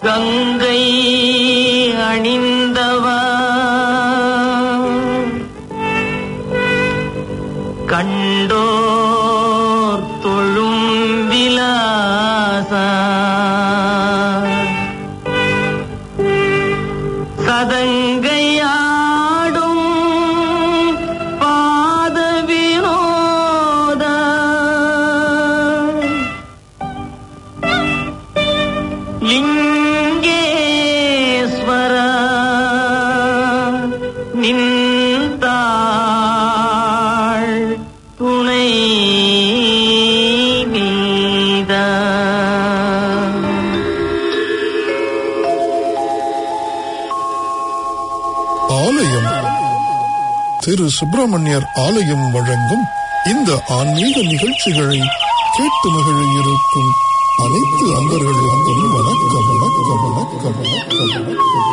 கங்கை அணிந்தவா கண்டோர் தொழும் விலாசா சதங்கையாடும் பாத வினோத லிங்கேஸ்வர நின்றாள் துணை நீதா ஆலயம் திரு சுப்பிரமணியர் ஆலயம் வழங்கும் இந்த ஆன்மீக நிகழ்ச்சிகளை கேட்டு மகிழ இருக்கும் அனைத்து அன்பர்களுக்கும் வணக்கம் வணக்கம் வணக்கம் வணக்கம் வணக்கம்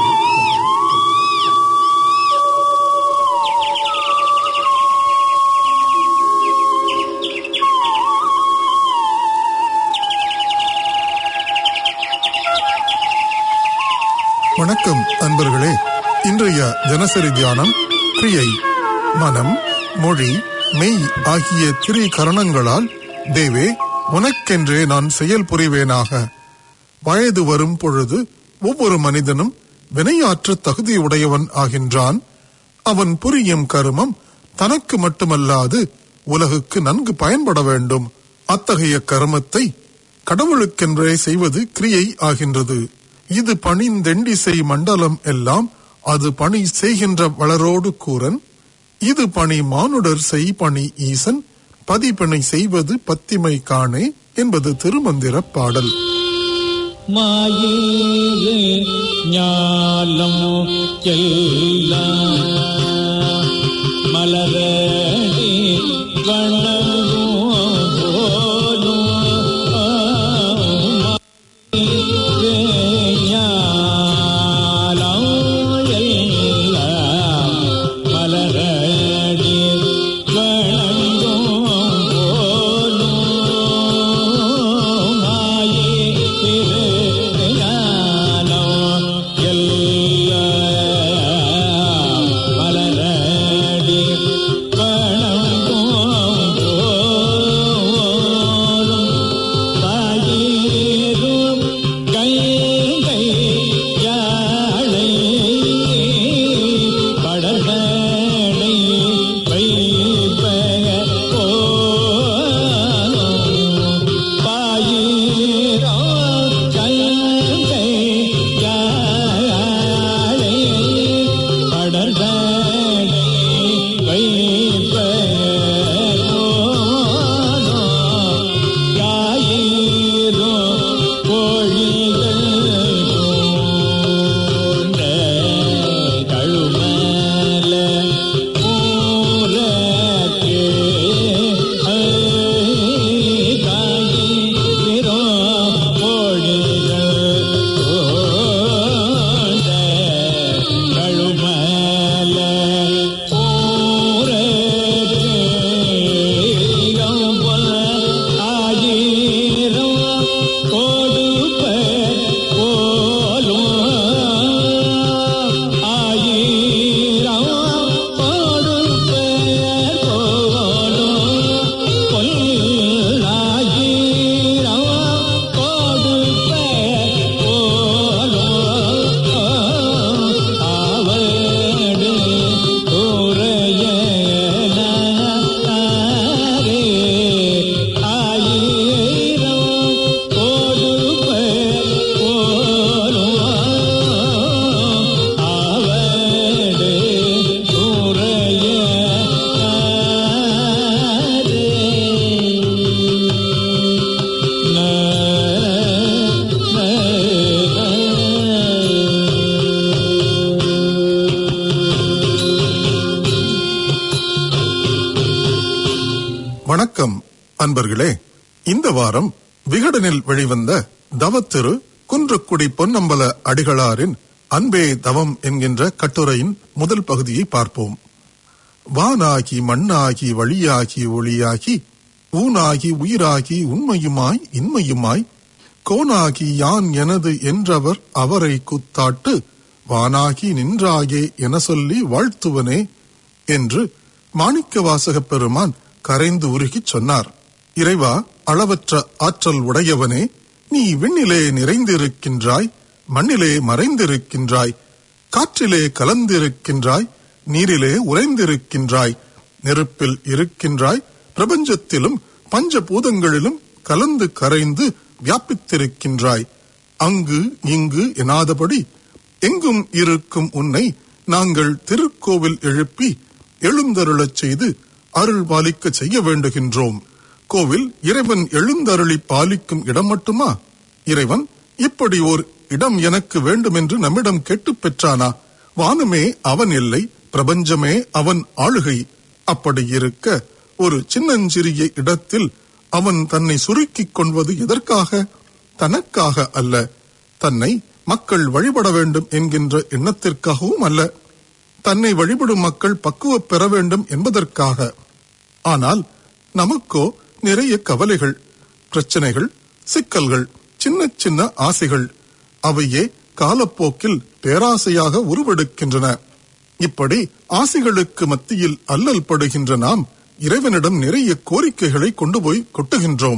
வணக்கம் அன்பர்களே இன்றைய தினசரி தியானம் கிரியை மனம் மொழி மெய் ஆகிய திரு கரணங்களால் தேவே உனக்கென்றே நான் செயல் புரிவேனாக வயது வரும் பொழுது ஒவ்வொரு மனிதனும் வினையாற்ற தகுதியுடையவன் ஆகின்றான் அவன் புரியும் கருமம் தனக்கு மட்டுமல்லாது உலகுக்கு நன்கு பயன்பட வேண்டும் அத்தகைய கருமத்தை கடவுளுக்கென்றே செய்வது கிரியை ஆகின்றது இது பணிந்தெண்டிசை மண்டலம் எல்லாம் அது பணி செய்கின்ற வளரோடு கூறன் இது பணி மானுடர் செய் பணி ஈசன் பதிப்பணி செய்வது பத்திமை காணே என்பது திருமந்திர பாடல் மாயிரு ஞாலம் எல்லாம் மலரடி வண்ணரும் போலும் மாயிரு ஞாலம் எல்லாம் மலரடி வண்ணரும் போலும் மாயிரு ஞானம் எல்லாம் மலரடி வணங்கும் போலும் தாயிரும் கைகை யாழை படர்களை வைப்ப போலும் பாயிரோ கைகை யாழை படர்களை வைப்ப போலும் யாயிரோ கோழிகள் போன்ற கழுமல ஊரக்கு காயிரோ கோழிகள் போன்ற கழுமல ஊரக்கு ஆயிரம் கொடுப்ப போலும் ஆயிரம் கொடுப்ப போலும் பொல்லாயிரம் கொடுப்ப போலும் ஆவடு குறையனாரே ஆயிரம் கொடுப்ப போலும் ஆவடு குறையனாரே வணக்கம் அன்பர்களே இந்த வாரம் விகடனில் வெளிவந்த தவத்திரு குன்றக்குடி பொன்னம்பல அடிகளாரின் அன்பே தவம் என்கின்ற கட்டுரையின் முதல் பகுதியை பார்ப்போம் வானாகி மண்ணாகி வழியாகி ஒளியாகி ஊனாகி உயிராகி உண்மையுமாய் இன்மையுமாய் கோனாகி யான் எனது என்றவர் அவரை குத்தாட்டு வானாகி நின்றாயே என சொல்லி வாழ்த்துவனே என்று மாணிக்கவாசகப் பெருமான் கரைந்து உருகிச் சொன்னார் இறைவா அளவற்ற ஆற்றல் உடையவனே நீ விண்ணிலே நிறைந்திருக்கின்றாய் மண்ணிலே மறைந்திருக்கின்றாய் காற்றிலே கலந்திருக்கின்றாய் நீரிலே உறைந்திருக்கின்றாய் நெருப்பில் இருக்கின்றாய் பிரபஞ்சத்திலும் பஞ்சபூதங்களிலும் கலந்து கரைந்து வியாபித்திருக்கின்றாய் அங்கு இங்கு எனாதபடி எங்கும் இருக்கும் உன்னை நாங்கள் திருக்கோவில் எழுப்பி எழுந்தருளச் செய்து அருள் பாலிக்க செய்ய வேண்டுகின்றோம் கோவில் இறைவன் எழுந்தருளி பாலிக்கும் இடம் மட்டுமா இறைவன் இப்படி ஓர் இடம் எனக்கு வேண்டும் என்று நம்மிடம் கேட்டுப் பெற்றானா வானமே அவன் எல்லை பிரபஞ்சமே அவன் ஆளுகை அப்படி இருக்க ஒரு சின்னஞ்சிறிய இடத்தில் அவன் தன்னை சுருக்கிக் கொள்வது எதற்காக தனக்காக அல்ல தன்னை மக்கள் வழிபட வேண்டும் என்கின்ற எண்ணத்திற்காகவும் அல்ல தன்னை வழிபடும் மக்கள் பக்குவப் பெற வேண்டும் என்பதற்காக ஆனால் நமக்கோ நிறைய கவலைகள் பிரச்சனைகள் சிக்கல்கள் சின்ன சின்ன ஆசைகள் அவையே காலப்போக்கில் பேராசையாக உருவெடுக்கின்றன இப்படி ஆசைகளுக்கு மத்தியில் அல்லல் படுகின்ற நாம் இறைவனிடம் நிறைய கோரிக்கைகளை கொண்டு போய் கொட்டுகின்றோம்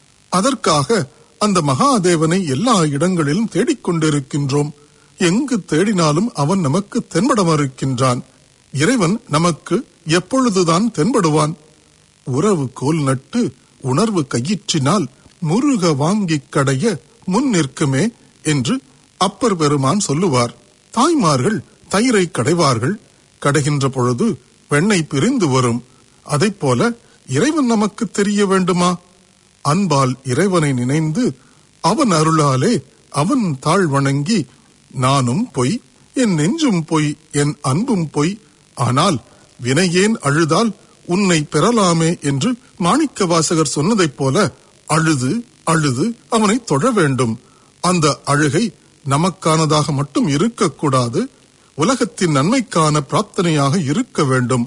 அதற்காக அந்த மகாதேவனை எல்லா இடங்களிலும் தேடிக்கொண்டிருக்கின்றோம் எங்கு தேடினாலும் அவன் நமக்கு தென்பட மறுக்கின்றான் இறைவன் நமக்கு எப்பொழுதுதான் தென்படுவான் உறவு கோல் நட்டு உணர்வு கையிற்றினால் முருக வாங்கிக் கடைய முன் நிற்குமே என்று அப்பர் பெருமான் சொல்லுவார் தாய்மார்கள் தயிரை கடைவார்கள் கடைகின்ற பொழுது வெண்ணெய் பிரிந்து வரும் அதைப் போல இறைவன் நமக்கு தெரிய வேண்டுமா அன்பால் இறைவனை நினைந்து அவன் அருளாலே அவன் தாழ் வணங்கி நானும் பொய் என் நெஞ்சும் பொய் என் அன்பும் பொய் ஆனால் வினையேன் அழுதால் உன்னை பெறலாமே என்று மாணிக்க வாசகர் சொன்னதைப் போல அழுது அழுது அவனை தொழ வேண்டும் அந்த அழுகை நமக்கானதாக மட்டும் இருக்கக்கூடாது உலகத்தின் நன்மைக்கான பிரார்த்தனையாக இருக்க வேண்டும்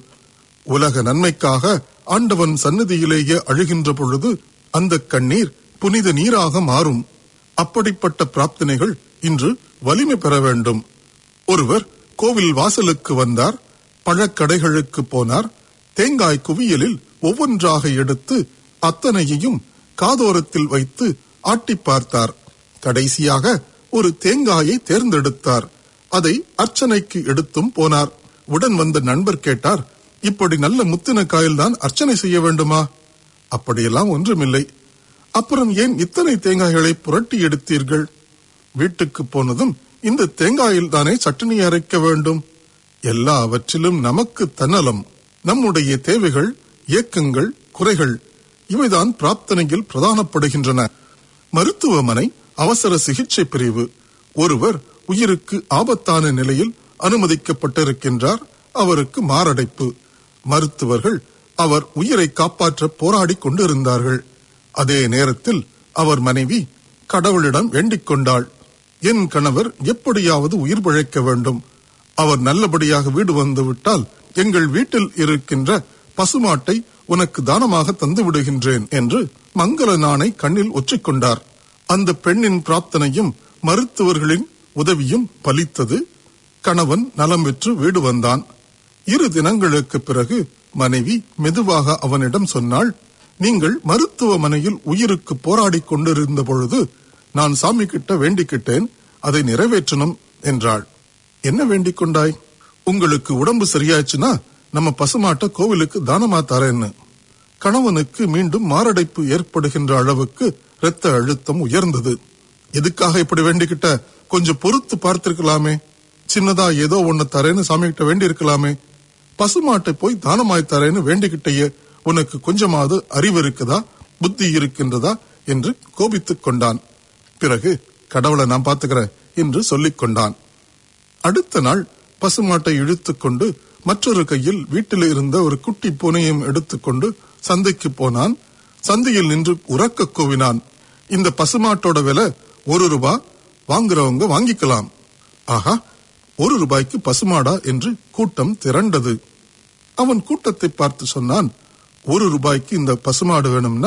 உலக நன்மைக்காக ஆண்டவன் சந்நிதியிலேயே அழுகின்ற பொழுது அந்த கண்ணீர் புனித நீராக மாறும் அப்படிப்பட்ட பிரார்த்தனைகள் இன்று வலிமை பெற வேண்டும் ஒருவர் கோவில் வாசலுக்கு வந்தார் பழக்கடைகளுக்கு போனார் தேங்காய் குவியலில் ஒவ்வொன்றாக எடுத்து அத்தனையையும் காதோரத்தில் வைத்து ஆட்டி பார்த்தார் கடைசியாக ஒரு தேங்காயை தேர்ந்தெடுத்தார் அதை அர்ச்சனைக்கு எடுத்தும் போனார் உடன் வந்த நண்பர் கேட்டார் இப்படி நல்ல முத்தின காயில்தான் அர்ச்சனை செய்ய வேண்டுமா அப்படியெல்லாம் ஒன்றுமில்லை அப்புறம் ஏன் இத்தனை தேங்காய்களை புரட்டி எடுத்தீர்கள் வீட்டுக்கு போனதும் இந்த தேங்காயில் தானே சட்டினி அரைக்க வேண்டும் எல்லாவற்றிலும் நமக்கு தன்னலம் நம்முடைய தேவைகள் இயக்கங்கள் குறைகள் இவைதான் பிரார்த்தனையில் பிரதானப்படுகின்றன மருத்துவமனை அவசர சிகிச்சை பிரிவு ஒருவர் உயிருக்கு ஆபத்தான நிலையில் அனுமதிக்கப்பட்டிருக்கின்றார் அவருக்கு மாரடைப்பு மருத்துவர்கள் அவர் உயிரை காப்பாற்ற போராடி கொண்டிருந்தார்கள் அதே நேரத்தில் அவர் மனைவி கடவுளிடம் வேண்டிக் கொண்டாள் என் கணவர் எப்படியாவது உயிர் பிழைக்க வேண்டும் அவர் நல்லபடியாக வீடு வந்து விட்டால் எங்கள் வீட்டில் இருக்கின்ற பசுமாட்டை உனக்கு தானமாக தந்து விடுகின்றேன் என்று மங்கள நாணை கண்ணில் ஒற்றிக்கொண்டார் அந்த பெண்ணின் பிரார்த்தனையும் மருத்துவர்களின் உதவியும் பலித்தது கணவன் நலம் பெற்று வீடு வந்தான் இரு தினங்களுக்கு பிறகு மனைவி மெதுவாக அவனிடம் சொன்னாள் நீங்கள் மருத்துவமனையில் உயிருக்கு போராடிக் கொண்டிருந்த பொழுது நான் சாமி கிட்ட வேண்டிக்கிட்டேன் அதை நிறைவேற்றணும் என்றாள் என்ன வேண்டிக் கொண்டாய் உங்களுக்கு உடம்பு சரியாச்சுன்னா நம்ம பசுமாட்ட கோவிலுக்கு தானமா தரேன்னு கணவனுக்கு மீண்டும் மாரடைப்பு ஏற்படுகின்ற அளவுக்கு இரத்த அழுத்தம் உயர்ந்தது எதுக்காக இப்படி வேண்டிக்கிட்ட கொஞ்சம் பொறுத்து பார்த்திருக்கலாமே சின்னதா ஏதோ ஒண்ணு தரேன்னு சாமி கிட்ட வேண்டி இருக்கலாமே பசுமாட்டை போய் தானமாய் தரேன்னு வேண்டிக்கிட்டேயே உனக்கு கொஞ்சமாவது அறிவு இருக்குதா புத்தி இருக்கின்றதா என்று கோபித்துக் கொண்டான் பிறகு கடவுளை நான் பாத்துக்கிறேன் என்று சொல்லிக் கொண்டான் அடுத்த நாள் பசுமாட்டை இழுத்துக்கொண்டு மற்றொரு கையில் வீட்டில் இருந்த ஒரு குட்டி பூனையும் எடுத்துக்கொண்டு சந்தைக்கு போனான் சந்தையில் நின்று உறக்க கூவினான் இந்த பசுமாட்டோட விலை ஒரு ரூபா வாங்குறவங்க வாங்கிக்கலாம் ஆஹா ஒரு ரூபாய்க்கு பசுமாடா என்று கூட்டம் திரண்டது அவன் கூட்டத்தை பார்த்து சொன்னான் ஒரு ரூபாய்க்கு இந்த பசுமாடு வேணும்னா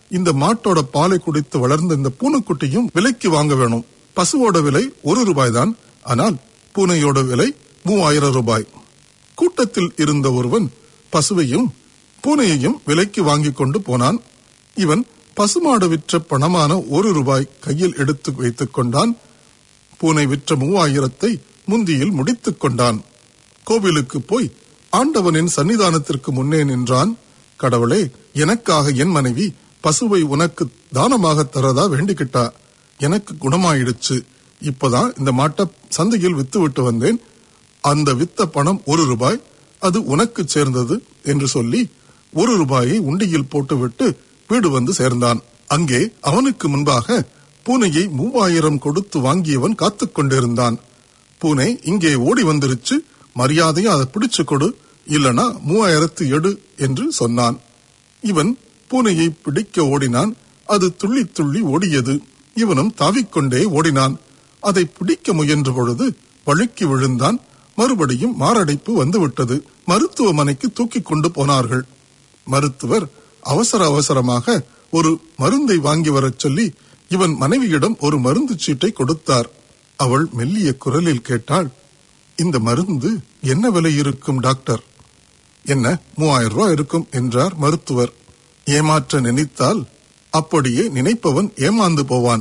இந்த மாட்டோட பாலை குடித்து வளர்ந்த இந்த பூனைக்குட்டியும் விலைக்கு வாங்க வேணும் பசுவோட விலை ஒரு ரூபாய் தான் ஆனால் பூனையோட விலை மூவாயிரம் ரூபாய் கூட்டத்தில் இருந்த ஒருவன் பசுவையும் பூனையையும் விலைக்கு வாங்கிக் கொண்டு போனான் இவன் பசுமாடு விற்ற பணமான ஒரு ரூபாய் கையில் எடுத்து வைத்துக் கொண்டான் பூனை விற்ற மூவாயிரத்தை முந்தியில் முடித்துக் கொண்டான் கோவிலுக்கு போய் ஆண்டவனின் சன்னிதானத்திற்கு முன்னே நின்றான் கடவுளே எனக்காக என் மனைவி பசுவை உனக்கு தானமாக தரதா வேண்டிக்கிட்டா எனக்கு குணமாயிடுச்சு இப்பதான் இந்த மாட்டை சந்தையில் வித்து விட்டு வந்தேன் அந்த வித்த பணம் ஒரு ரூபாய் அது உனக்கு சேர்ந்தது என்று சொல்லி ஒரு ரூபாயை உண்டியில் போட்டுவிட்டு வீடு வந்து சேர்ந்தான் அங்கே அவனுக்கு முன்பாக பூனையை மூவாயிரம் கொடுத்து வாங்கியவன் காத்துக் கொண்டிருந்தான் பூனை இங்கே ஓடி வந்துருச்சு மரியாதையா அதை பிடிச்சு கொடு இல்லனா மூவாயிரத்து எடு என்று சொன்னான் இவன் பூனையை பிடிக்க ஓடினான் அது துள்ளி துள்ளி ஓடியது இவனும் தாவிக்கொண்டே ஓடினான் அதை பிடிக்க முயன்ற பொழுது வழுக்கி விழுந்தான் மறுபடியும் மாரடைப்பு வந்துவிட்டது மருத்துவமனைக்கு தூக்கிக் கொண்டு போனார்கள் மருத்துவர் அவசர அவசரமாக ஒரு மருந்தை வாங்கி வரச் சொல்லி இவன் மனைவியிடம் ஒரு மருந்து சீட்டை கொடுத்தார் அவள் மெல்லிய குரலில் கேட்டாள் இந்த மருந்து என்ன விலை இருக்கும் டாக்டர் என்ன மூவாயிரம் ரூபாய் இருக்கும் என்றார் மருத்துவர் ஏமாற்ற நினைத்தால் அப்படியே நினைப்பவன் ஏமாந்து போவான்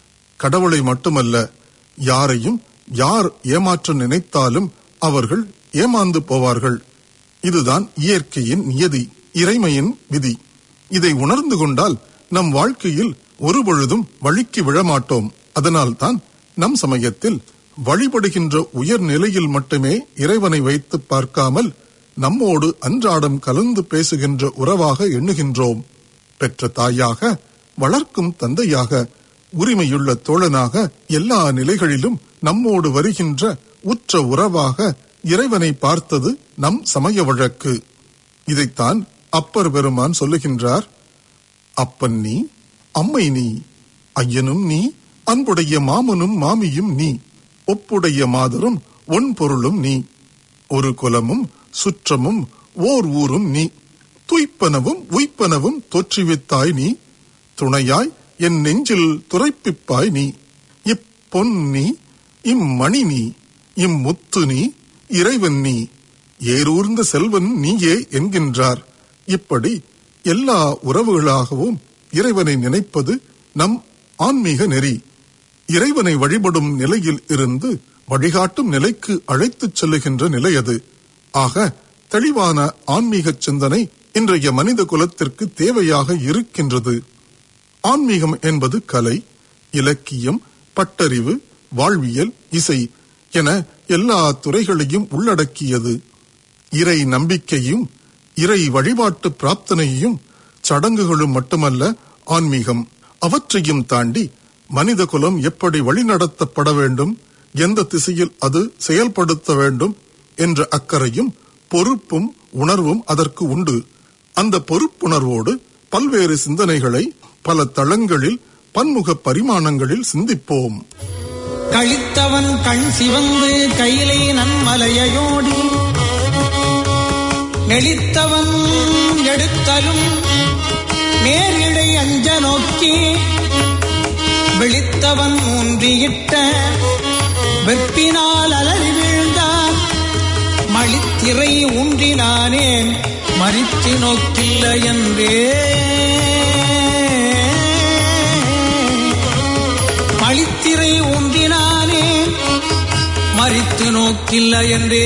கடவுளை மட்டுமல்ல யாரையும் யார் ஏமாற்ற நினைத்தாலும் அவர்கள் ஏமாந்து போவார்கள் இதுதான் இயற்கையின் நியதி இறைமையின் விதி இதை உணர்ந்து கொண்டால் நம் வாழ்க்கையில் ஒருபொழுதும் வழிக்கு விழமாட்டோம் அதனால்தான் நம் சமயத்தில் வழிபடுகின்ற உயர் நிலையில் மட்டுமே இறைவனை வைத்து பார்க்காமல் நம்மோடு அன்றாடம் கலந்து பேசுகின்ற உறவாக எண்ணுகின்றோம் பெற்ற தாயாக வளர்க்கும் தந்தையாக உரிமையுள்ள தோழனாக எல்லா நிலைகளிலும் நம்மோடு வருகின்ற உற்ற உறவாக இறைவனை பார்த்தது நம் சமய வழக்கு இதைத்தான் அப்பர் பெருமான் சொல்லுகின்றார் அப்பன் நீ அம்மை நீ ஐயனும் நீ அன்புடைய மாமனும் மாமியும் நீ ஒப்புடைய மாதரும் ஒன் பொருளும் நீ ஒரு குலமும் சுற்றமும் ஓர் ஊரும் நீ துய்ப்பனவும் உய்ப்பனவும் தோற்றுவித்தாய் நீ துணையாய் என் நெஞ்சில் துரைப்பிப்பாய் நீ இப்பொன் நீ இம்மணி நீ இம்முத்து நீ இறைவன் நீ ஏரூர்ந்த செல்வன் நீயே என்கின்றார் இப்படி எல்லா உறவுகளாகவும் இறைவனை நினைப்பது நம் ஆன்மீக நெறி இறைவனை வழிபடும் நிலையில் இருந்து வழிகாட்டும் நிலைக்கு அழைத்துச் செல்லுகின்ற நிலை அது ஆக தெளிவான ஆன்மீக சிந்தனை இன்றைய மனித குலத்திற்கு தேவையாக இருக்கின்றது ஆன்மீகம் என்பது கலை இலக்கியம் பட்டறிவு வாழ்வியல் இசை என எல்லா துறைகளையும் உள்ளடக்கியது இறை நம்பிக்கையும் இறை வழிபாட்டு பிரார்த்தனையும் சடங்குகளும் மட்டுமல்ல ஆன்மீகம் அவற்றையும் தாண்டி மனித குலம் எப்படி வழிநடத்தப்பட வேண்டும் எந்த திசையில் அது செயல்படுத்த வேண்டும் என்ற அக்கறையும் பொறுப்பும் உணர்வும் அதற்கு உண்டு அந்த பொறுப்புணர்வோடு பல்வேறு சிந்தனைகளை பல தளங்களில் பன்முக பரிமாணங்களில் சிந்திப்போம் கழித்தவன் கண் சிவந்து கையிலை நன்மலையோடி நெளித்தவன் எடுத்தலும் நேரிடை அஞ்ச நோக்கி விழித்தவன் ஊன்றியிட்ட வெப்பினால் அலறி வீழ்ந்தான் மழித்திரை ஊன்றினானேன் மறித்து நோக்கில்ல என்றே மழித்திரை ஊன்றினானே மறித்து நோக்கில்ல என்றே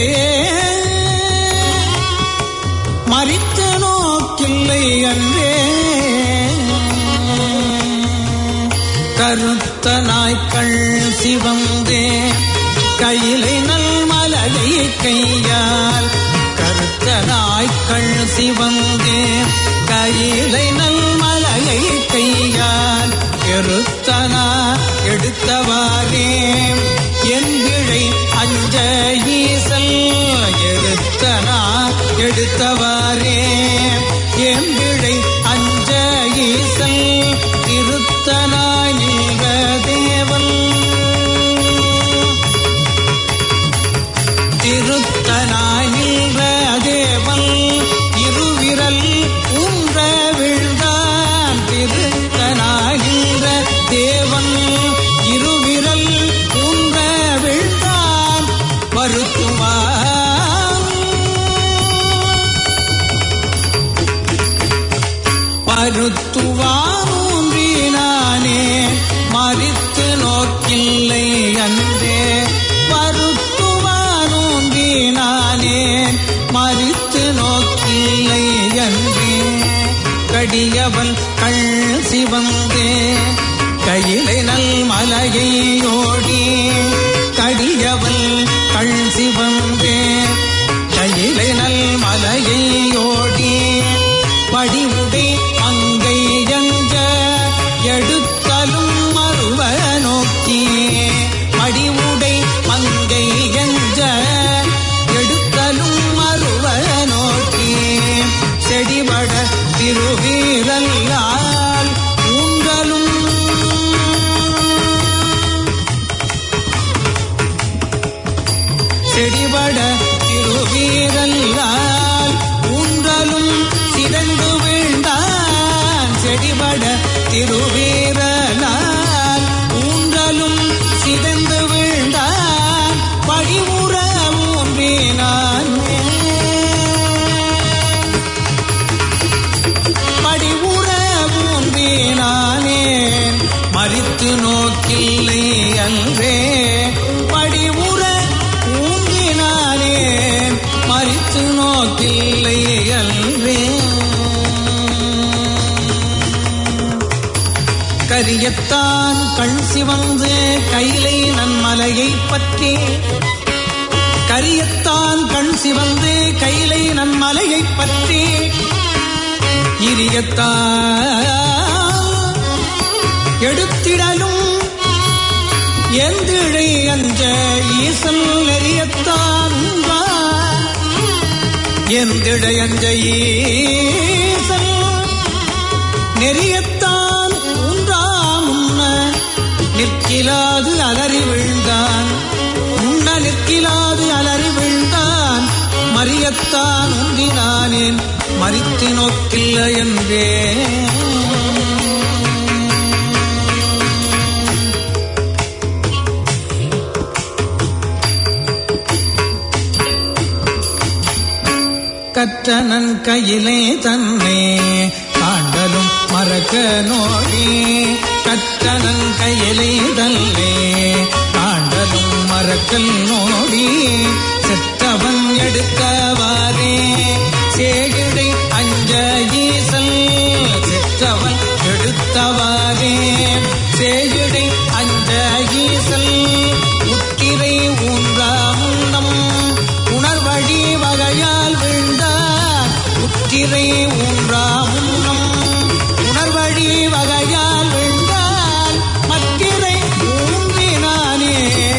மறித்து நோக்கில்லை என்றே கருத்த நாய்க்கள் சிவந்தே கையிலை நல் மலையை கையால் கருத்த நாய்க்கள் சிவந்தே கையிலை நல் மலையை கையால் எருத்தனா எடுத்தவாறே என் விழை அஞ்ச ஈசல் எடுத்தனா எடுத்தவாறே என் விழை அஞ்ச ஈசல் திருத்தனாய் நின்ற தேவன் திருத்தனாய் நின்ற தேவன் இருவிரல் ஊன்ற விழுந்தான் கடியவன் கள் சிவந்தே கையிலை நல் மலையை ஓடி கடியவன் கள் சிவந்தே கையிலை நல் மலையை ஓடி படிவுடை அங்கை என்ற எடுத்தலும் மறுவ நோக்கி படிவுடை மங்கை என்ற எடுத்தலும் மறுவ நோக்கி செடிபட திருவீரல்லால் ஊங்கலும் செடிபட திருவீரல்லால் ஊன்றலும் சிறந்து வீழ்ந்தான் செடிபட திருவீரலால் ஊன்றலும் சிறந்து வீழ்ந்தான் படிமுற ஊன்றினான் படிவுற ஊன்றினானேன் மறித்து நோக்கில்லை அன்றே படிவுற ஊன்றினானேன் மறித்து நோக்கில்லை அன்றே கரியத்தான் கண் சிவந்து கைலை நன்மலையைப் பற்றி கரியத்தான் கண் சிவந்து கைலை நன்மலையைப் பற்றி இரியத்தான் எடுத்திடலும் எந்திழை அஞ்ச ஈசல் நெறியத்தான் உண்பான். எந்திழை அஞ்ச ஈசல் நெறியத்தான் உன்றாம் உண்ண நிற்கிலாது அலறி விழுந்தான் உண்ண நிற்கிலாது அலறி விழுந்தான் மறியத்தான் உந்தினானேன் மறித்து நோக்கில்ல என்றே கற்றனன் கையிலே தன்னை காண்டலும் மறக்க நோடி கற்றனன் கையிலே தன்னை காண்டலும் மறக்கல் நோடி செத்தவன் எடுத்தவாறே சேகிழை அஞ்ச ஈசல் செத்தவன் எடுத்தவாறே சேகிழை அஞ்ச ஈசல் உத்திரை ஊன்றா முன்னம் உணர்வழி வகையால் வீழ்ந்தார் உத்திரை ஊன்றா முன்னம் உணர்வழி வகையால் வீழ்ந்தார் மத்திரை ஊன்றினானே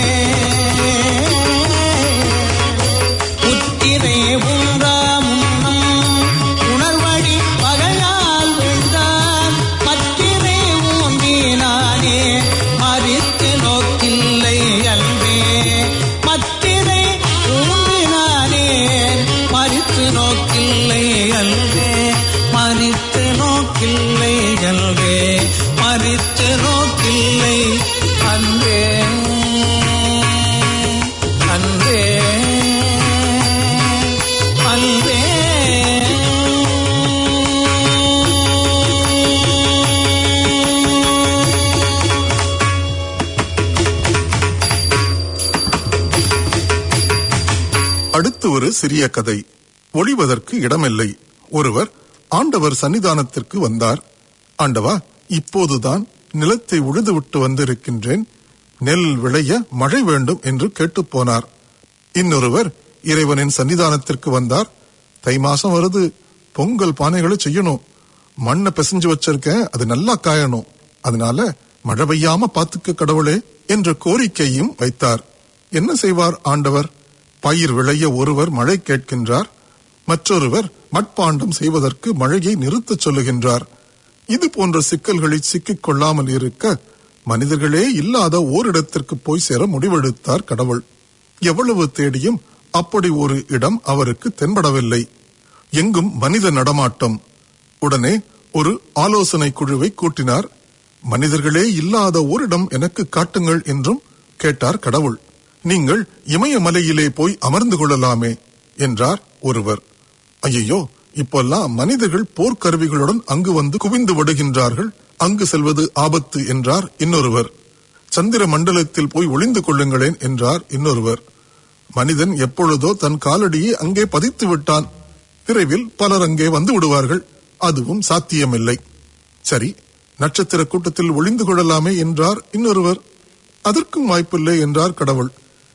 உத்திரை ஊன்றா முன்னம் உணர்வழி வகையால் வீழ்ந்தார் மத்திரை ஊன்றினானே மறித்து நோக்கில்லை அல்வே மத்திரை ஊன்றினானே மறித்து நோக்கில்லை அல்வே மறித்து நோக்கில்லை அல்வே மறித்து நோக்கில்லை அன்பே அன்பே அன்பே அடுத்து ஒரு சிறிய கதை ஒளிவதற்கு இடமில்லை ஒருவர் ஆண்டவர் சன்னிதானத்திற்கு வந்தார் ஆண்டவா இப்போதுதான் நிலத்தை உழுதுவிட்டு வந்திருக்கின்றேன் நெல் விளைய மழை வேண்டும் என்று கேட்டுப் போனார் இன்னொருவர் இறைவனின் சன்னிதானத்திற்கு வந்தார் தை மாசம் வருது பொங்கல் பானைகளை செய்யணும் மண்ணை பிசைஞ்சு வச்சிருக்கேன் அது நல்லா காயணும் அதனால மழை பெய்யாம பாத்துக்க கடவுளே என்ற கோரிக்கையும் வைத்தார் என்ன செய்வார் ஆண்டவர் பயிர் விளைய ஒருவர் மழை கேட்கின்றார் மற்றொருவர் மட்பாண்டம் செய்வதற்கு மழையை நிறுத்தச் சொல்லுகின்றார் இது போன்ற சிக்கல்களில் சிக்கிக் கொள்ளாமல் இருக்க மனிதர்களே இல்லாத ஓரிடத்திற்கு போய் சேர முடிவெடுத்தார் கடவுள் எவ்வளவு தேடியும் அப்படி ஒரு இடம் அவருக்கு தென்படவில்லை எங்கும் மனித நடமாட்டம் உடனே ஒரு ஆலோசனை குழுவை கூட்டினார் மனிதர்களே இல்லாத ஓரிடம் எனக்கு காட்டுங்கள் என்றும் கேட்டார் கடவுள் நீங்கள் இமயமலையிலே போய் அமர்ந்து கொள்ளலாமே என்றார் ஒருவர் ஐயோ இப்பெல்லாம் மனிதர்கள் போர்க்கருவிகளுடன் அங்கு வந்து குவிந்து விடுகின்றார்கள் அங்கு செல்வது ஆபத்து என்றார் இன்னொருவர் சந்திர மண்டலத்தில் போய் ஒளிந்து கொள்ளுங்களேன் என்றார் இன்னொருவர் மனிதன் எப்பொழுதோ தன் காலடியை அங்கே பதித்து விட்டான் விரைவில் பலர் அங்கே வந்து விடுவார்கள் அதுவும் சாத்தியமில்லை சரி நட்சத்திர கூட்டத்தில் ஒளிந்து கொள்ளலாமே என்றார் இன்னொருவர் அதற்கும் வாய்ப்பில்லை என்றார் கடவுள்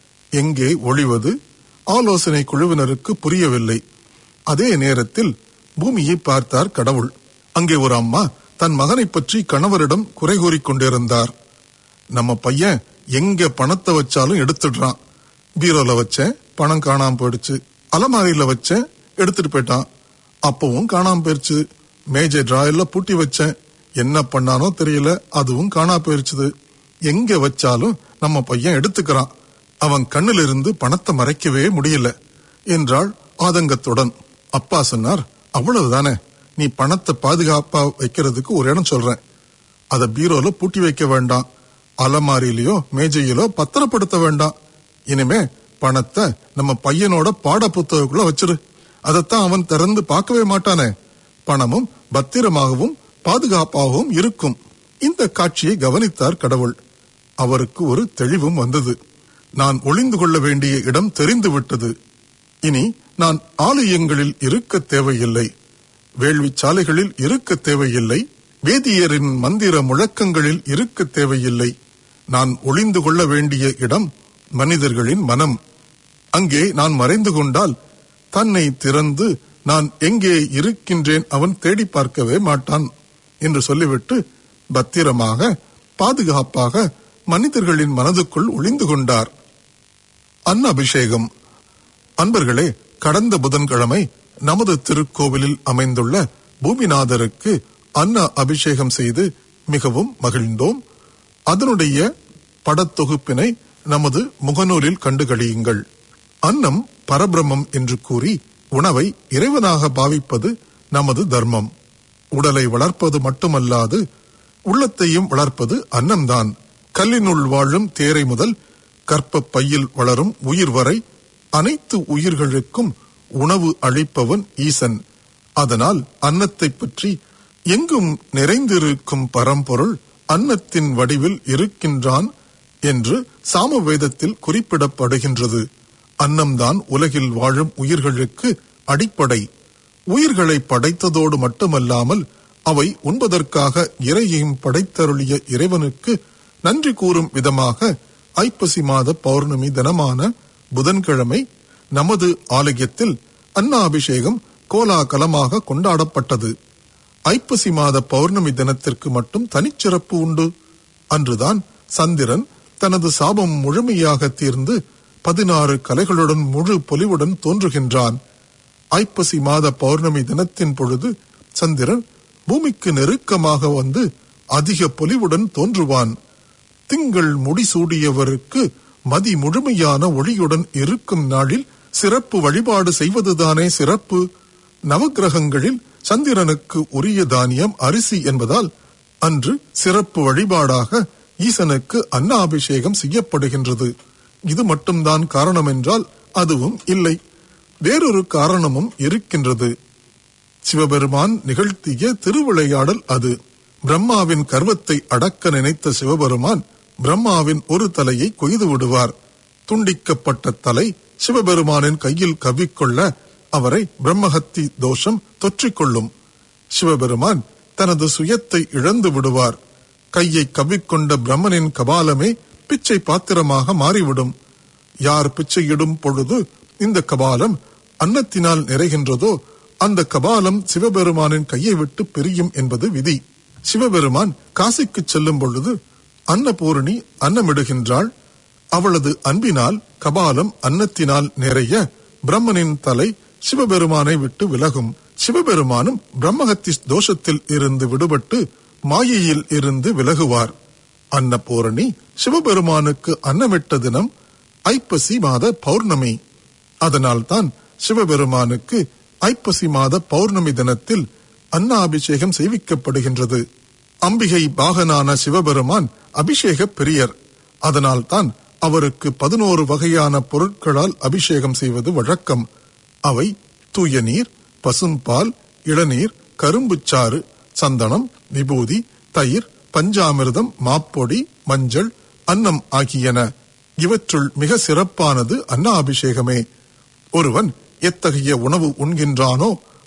எங்கே ஒளிவது ஆலோசனை குழுவினருக்கு புரியவில்லை அதே நேரத்தில் பூமியை பார்த்தார் கடவுள் அங்கே ஒரு அம்மா தன் மகனை பற்றி கணவரிடம் குறை கூறிக் கொண்டிருந்தார் நம்ம பையன் எங்க பணத்தை வச்சாலும் எடுத்துடுறான் பீரோல வச்சேன் பணம் காணாம போயிடுச்சு அலமாரியில வச்சேன் எடுத்துட்டு போயிட்டான் அப்பவும் காணாம போயிடுச்சு மேஜை டிராயர்ல பூட்டி வச்சேன் என்ன பண்ணானோ தெரியல அதுவும் காணா போயிருச்சுது எங்க வச்சாலும் நம்ம பையன் எடுத்துக்கிறான் அவன் கண்ணிலிருந்து பணத்தை மறைக்கவே முடியல என்றாள் ஆதங்கத்துடன் அப்பா சொன்னார் அவ்வளவுதானே நீ பணத்தை பாதுகாப்பா வைக்கிறதுக்கு ஒரு இடம் சொல்றேன் அத பீரோல பூட்டி வைக்க வேண்டாம் அலமாரியிலயோ மேஜையிலோ பத்திரப்படுத்த வேண்டாம் இனிமே பணத்தை நம்ம பையனோட பாட புத்தகக்குள்ள வச்சிரு அதைத்தான் அவன் திறந்து பார்க்கவே மாட்டானே பணமும் பத்திரமாகவும் பாதுகாப்பாகவும் இருக்கும் இந்த காட்சியை கவனித்தார் கடவுள் அவருக்கு ஒரு தெளிவும் வந்தது நான் ஒளிந்து கொள்ள வேண்டிய இடம் தெரிந்து விட்டது இனி நான் ஆலயங்களில் இருக்க தேவையில்லை வேள்வி சாலைகளில் இருக்க தேவையில்லை வேதியரின் மந்திர முழக்கங்களில் இருக்க தேவையில்லை நான் ஒளிந்து கொள்ள வேண்டிய இடம் மனிதர்களின் மனம் அங்கே நான் மறைந்து கொண்டால் தன்னை திறந்து நான் எங்கே இருக்கின்றேன் அவன் தேடி பார்க்கவே மாட்டான் என்று சொல்லிவிட்டு பத்திரமாக பாதுகாப்பாக மனிதர்களின் மனதுக்குள் ஒளிந்து கொண்டார் அன்ன அபிஷேகம் அன்பர்களே கடந்த புதன்கிழமை நமது திருக்கோவிலில் அமைந்துள்ள பூமிநாதருக்கு அன்ன அபிஷேகம் செய்து மிகவும் மகிழ்ந்தோம் அதனுடைய படத்தொகுப்பினை நமது முகநூலில் கண்டுகளியுங்கள் அன்னம் பரபிரம்மம் என்று கூறி உணவை இறைவனாக பாவிப்பது நமது தர்மம் உடலை வளர்ப்பது மட்டுமல்லாது உள்ளத்தையும் வளர்ப்பது அன்னம்தான் கல்லினுள் வாழும் தேரை முதல் கற்ப பையில் வளரும் உயிர் வரை அனைத்து உயிர்களுக்கும் உணவு அளிப்பவன் ஈசன் அதனால் அன்னத்தை பற்றி எங்கும் நிறைந்திருக்கும் பரம்பொருள் அன்னத்தின் வடிவில் இருக்கின்றான் என்று சாமவேதத்தில் குறிப்பிடப்படுகின்றது அன்னம்தான் உலகில் வாழும் உயிர்களுக்கு அடிப்படை உயிர்களை படைத்ததோடு மட்டுமல்லாமல் அவை உண்பதற்காக இறையையும் படைத்தருளிய இறைவனுக்கு நன்றி கூறும் விதமாக ஐப்பசி மாத பௌர்ணமி தினமான புதன்கிழமை நமது ஆலயத்தில் அன்னாபிஷேகம் கோலாகலமாக கொண்டாடப்பட்டது ஐப்பசி மாத பௌர்ணமி தினத்திற்கு மட்டும் தனிச்சிறப்பு உண்டு அன்றுதான் சந்திரன் தனது சாபம் முழுமையாக தீர்ந்து பதினாறு கலைகளுடன் முழு பொலிவுடன் தோன்றுகின்றான் ஐப்பசி மாத பௌர்ணமி தினத்தின் பொழுது சந்திரன் பூமிக்கு நெருக்கமாக வந்து அதிக பொலிவுடன் தோன்றுவான் திங்கள் முடிசூடியவருக்கு மதி முழுமையான ஒளியுடன் இருக்கும் நாளில் சிறப்பு வழிபாடு செய்வதுதானே சிறப்பு நவக்கிரகங்களில் சந்திரனுக்கு உரிய தானியம் அரிசி என்பதால் அன்று சிறப்பு வழிபாடாக ஈசனுக்கு அன்னாபிஷேகம் செய்யப்படுகின்றது இது மட்டும்தான் காரணம் என்றால் அதுவும் இல்லை வேறொரு காரணமும் இருக்கின்றது சிவபெருமான் நிகழ்த்திய திருவிளையாடல் அது பிரம்மாவின் கர்வத்தை அடக்க நினைத்த சிவபெருமான் பிரம்மாவின் ஒரு தலையை கொய்து விடுவார் துண்டிக்கப்பட்ட தலை சிவபெருமானின் கையில் கவ்விக்கொள்ள அவரை பிரம்மஹத்தி தோஷம் தொற்றிக்கொள்ளும் சிவபெருமான் தனது சுயத்தை இழந்து விடுவார் கையை கவ்விக்கொண்ட பிரம்மனின் கபாலமே பிச்சை பாத்திரமாக மாறிவிடும் யார் பிச்சையிடும் பொழுது இந்த கபாலம் அன்னத்தினால் நிறைகின்றதோ அந்த கபாலம் சிவபெருமானின் கையை விட்டு பிரியும் என்பது விதி சிவபெருமான் காசிக்கு செல்லும் பொழுது அன்னபூரணி அன்னமிடுகின்றாள் அவளது அன்பினால் கபாலம் அன்னத்தினால் நிறைய பிரம்மனின் தலை சிவபெருமானை விட்டு விலகும் சிவபெருமானும் பிரம்மஹத்தி தோஷத்தில் இருந்து விடுபட்டு மாயையில் இருந்து விலகுவார் அன்னபூரணி சிவபெருமானுக்கு அன்னமிட்ட தினம் ஐப்பசி மாத பௌர்ணமி அதனால்தான் சிவபெருமானுக்கு ஐப்பசி மாத பௌர்ணமி தினத்தில் அன்னாபிஷேகம் செய்விக்கப்படுகின்றது அம்பிகை பாகனான சிவபெருமான் அபிஷேக பிரியர் அதனால்தான் அவருக்கு பதினோரு வகையான பொருட்களால் அபிஷேகம் செய்வது வழக்கம் அவை தூய நீர் பசும்பால் இளநீர் கரும்புச்சாறு சந்தனம் விபூதி தயிர் பஞ்சாமிர்தம் மாப்பொடி மஞ்சள் அன்னம் ஆகியன இவற்றுள் மிக சிறப்பானது அன்னாபிஷேகமே ஒருவன் எத்தகைய உணவு உண்கின்றானோ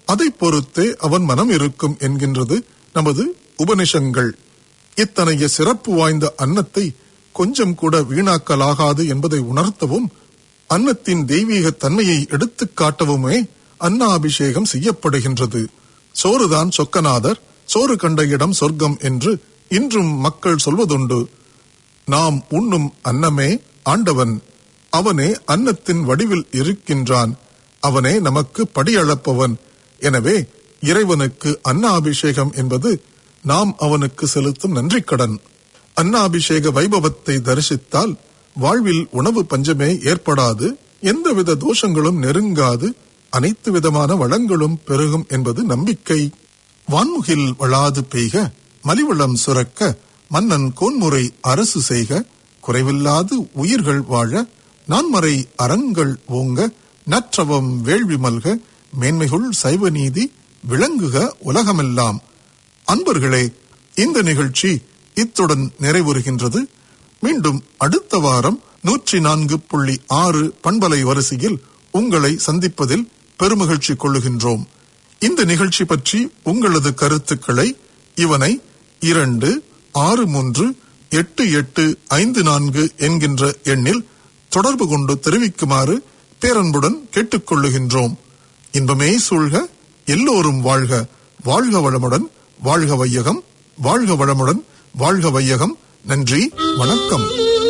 அதை பொறுத்தே அவன் மனம் இருக்கும் என்கின்றது நமது உபனிஷங்கள் இத்தனைய சிறப்பு வாய்ந்த அன்னத்தை கொஞ்சம் கூட வீணாக்கலாகாது என்பதை உணர்த்தவும் அன்னத்தின் தெய்வீக தன்மையை எடுத்துக் காட்டவுமே அன்னாபிஷேகம் செய்யப்படுகின்றது சோறுதான் சொக்கநாதர் சோறு கண்ட இடம் சொர்க்கம் என்று இன்றும் மக்கள் சொல்வதுண்டு நாம் உண்ணும் அன்னமே ஆண்டவன் அவனே அன்னத்தின் வடிவில் இருக்கின்றான் அவனே நமக்கு படியளப்பவன் எனவே இறைவனுக்கு அன்னாபிஷேகம் என்பது நாம் அவனுக்கு செலுத்தும் நன்றிக்கடன் அன்னாபிஷேக வைபவத்தை தரிசித்தால் வாழ்வில் உணவு பஞ்சமே ஏற்படாது எந்தவித தோஷங்களும் நெருங்காது அனைத்து விதமான வளங்களும் பெருகும் என்பது நம்பிக்கை வான்முகில் வளாது பெய்க மலிவளம் சுரக்க மன்னன் கோன்முறை அரசு செய்க குறைவில்லாது உயிர்கள் வாழ நான்மறை அறங்கள் ஓங்க நற்றவம் வேள்வி மல்க மேன்மைகுள் சைவ நீதி விளங்குக உலகமெல்லாம் அன்பர்களே இந்த நிகழ்ச்சி இத்துடன் நிறைவுறுகின்றது மீண்டும் அடுத்த வாரம் நூற்றி நான்கு புள்ளி ஆறு பண்பலை வரிசையில் உங்களை சந்திப்பதில் பெருமகிழ்ச்சி கொள்ளுகின்றோம் இந்த நிகழ்ச்சி பற்றி உங்களது கருத்துக்களை இவனை இரண்டு ஆறு மூன்று எட்டு எட்டு ஐந்து நான்கு என்கின்ற எண்ணில் தொடர்பு கொண்டு தெரிவிக்குமாறு பேரன்புடன் கேட்டுக்கொள்ளுகின்றோம் இன்பமே சூழ்க எல்லோரும் வாழ்க வாழ்க வளமுடன் வாழ்க வையகம் வாழ்க வளமுடன் வாழ்க வையகம் நன்றி வணக்கம்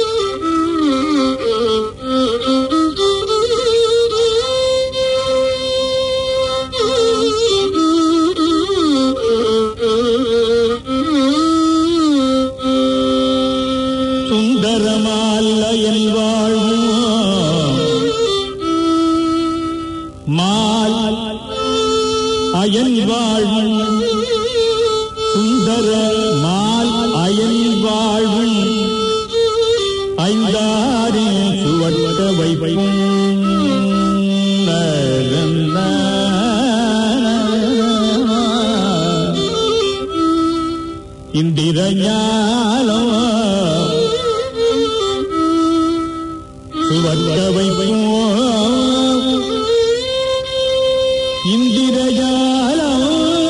சுந்தரமால்ல என் வாழ்வும் மால் அயன் வாழ்வும் சுந்தர மால் அயன் வாழ்வும் ஐந்தாறு சுவட்ட வைப்பும் இந்திரஞாலம் சுவர்க்க வைப்பும் இந்திரஜாலம்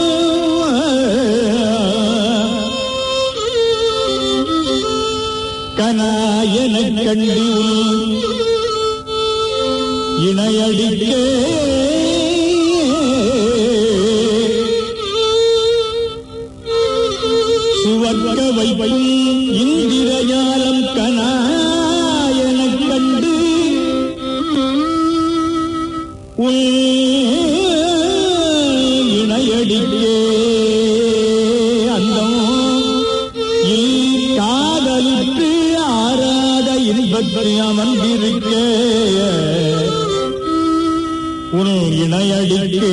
கனாயன கண்டு இணையடிக்க சுவர்க்க வைப்பும் இந்திரஜாலம் கனாயன கண்டு உன் இணையடிக்கே அந்தம் காதலுக்கு ஆராத இன்பத்தை அமர்ந்திருக்க உன் இணையடிக்கே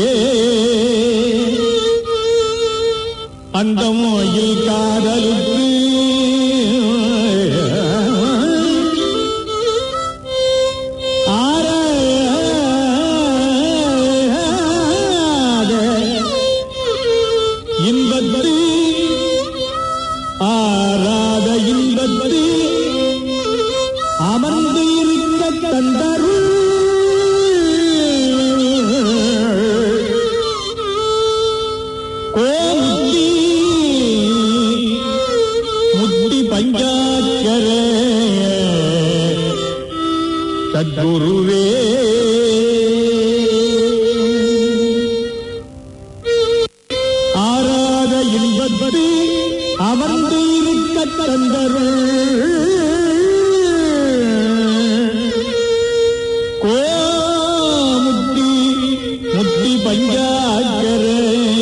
அந்த மொயில் காதலுக்கு ஆராத இன்பத்து ஆராத இன்பத்து அமர்ந்து இருக்க தந்தருள் கோமுத்தி முத்தி பஞ்சாக்கரே சத்குருவே ஆராத இன்பத்து அமர்ந்து இருக்க தந்தருள் கோமுத்தி முத்தி பஞ்சாக்கரே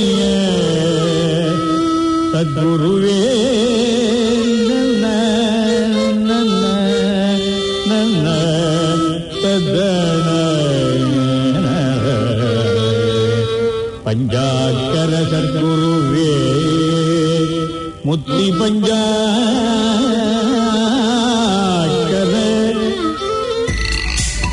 சத்குருவே நன்ன, நன்ன, நன்ன, தத்தன. பஞ்சாக்கர சத்குருவே முத்தி பஞ்சா